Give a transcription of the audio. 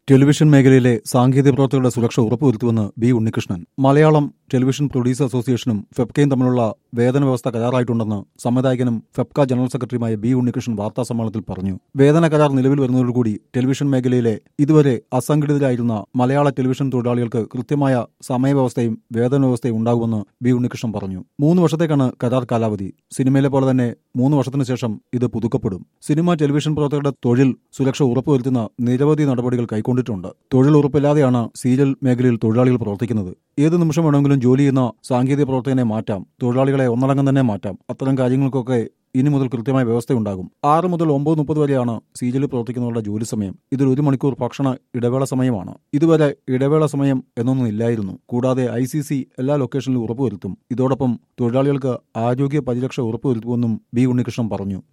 television മേഖലയിലെ സാങ്കേതിക പ്രവർത്തകരുടെ സുരക്ഷ ഉറപ്പുവരുത്തുമെന്ന് B Unnikrishnan Malayalam television producer അസോസിയേഷനും ഫെപ്കയും തമ്മിലുള്ള വേതന വ്യവസ്ഥ കരാറായിട്ടുണ്ടെന്ന് സംവിധായകനും ഫെപ്ക ജനറൽ സെക്രട്ടറിയുമായ ബി ഉണ്ണികൃഷ്ണൻ വാർത്താ സമ്മേളനത്തിൽ പറഞ്ഞു വേതന കരാർ നിലവിൽ വരുന്നതോടുകൂടി ടെലിവിഷൻ മേഖലയിലെ ഇതുവരെ അസംഘടിതരായിരുന്ന മലയാള ടെലിവിഷൻ തൊഴിലാളികൾക്ക് കൃത്യമായ സമയവ്യവസ്ഥയും വേതന വ്യവസ്ഥയും ഉണ്ടാകുമെന്ന് ബി ഉണ്ണികൃഷ്ണൻ പറഞ്ഞു മൂന്ന് വർഷത്തേക്കാണ് കരാർ കാലാവധി സിനിമയിലെ പോലെ തന്നെ മൂന്ന് വർഷത്തിന് ശേഷം ഇത് പുതുക്കപ്പെടും സിനിമ ടെലിവിഷൻ പ്രവർത്തകരുടെ തൊഴിൽ സുരക്ഷ ഉറപ്പുവരുത്തുന്ന നിരവധി നടപടികൾ കൈക്കൊണ്ടിട്ടുണ്ട് തൊഴിൽ ഉറപ്പില്ലാതെയാണ് സീരിയൽ മേഖലയിൽ തൊഴിലാളികൾ പ്രവർത്തിക്കുന്നത് ഏത് നിമിഷം വേണമെങ്കിലും ജോലി ചെയ്യുന്ന സാങ്കേതിക പ്രവർത്തകനെ മാറ്റാം തൊഴിലാളികളെ ഒന്നടങ്കം തന്നെ മാറ്റാം അത്തരം കാര്യങ്ങൾക്കൊക്കെ ഇനി മുതൽ കൃത്യമായ വ്യവസ്ഥയുണ്ടാകും ആറ് മുതൽ ഒമ്പത് മുപ്പത് വരെയാണ് സീരിയലിൽ പ്രവർത്തിക്കുന്നവരുടെ ജോലി സമയം ഇതിൽ ഒരു മണിക്കൂർ ഭക്ഷണ ഇടവേള സമയമാണ് ഇതുവരെ ഇടവേള സമയം എന്നൊന്നും ഇല്ലായിരുന്നു കൂടാതെ ഐ സി സി എല്ലാ ലൊക്കേഷനിലും ഉറപ്പുവരുത്തും ഇതോടൊപ്പം തൊഴിലാളികൾക്ക് ആരോഗ്യ പരിരക്ഷ ഉറപ്പുവരുത്തുമെന്നും ബി ഉണ്ണികൃഷ്ണൻ പറഞ്ഞു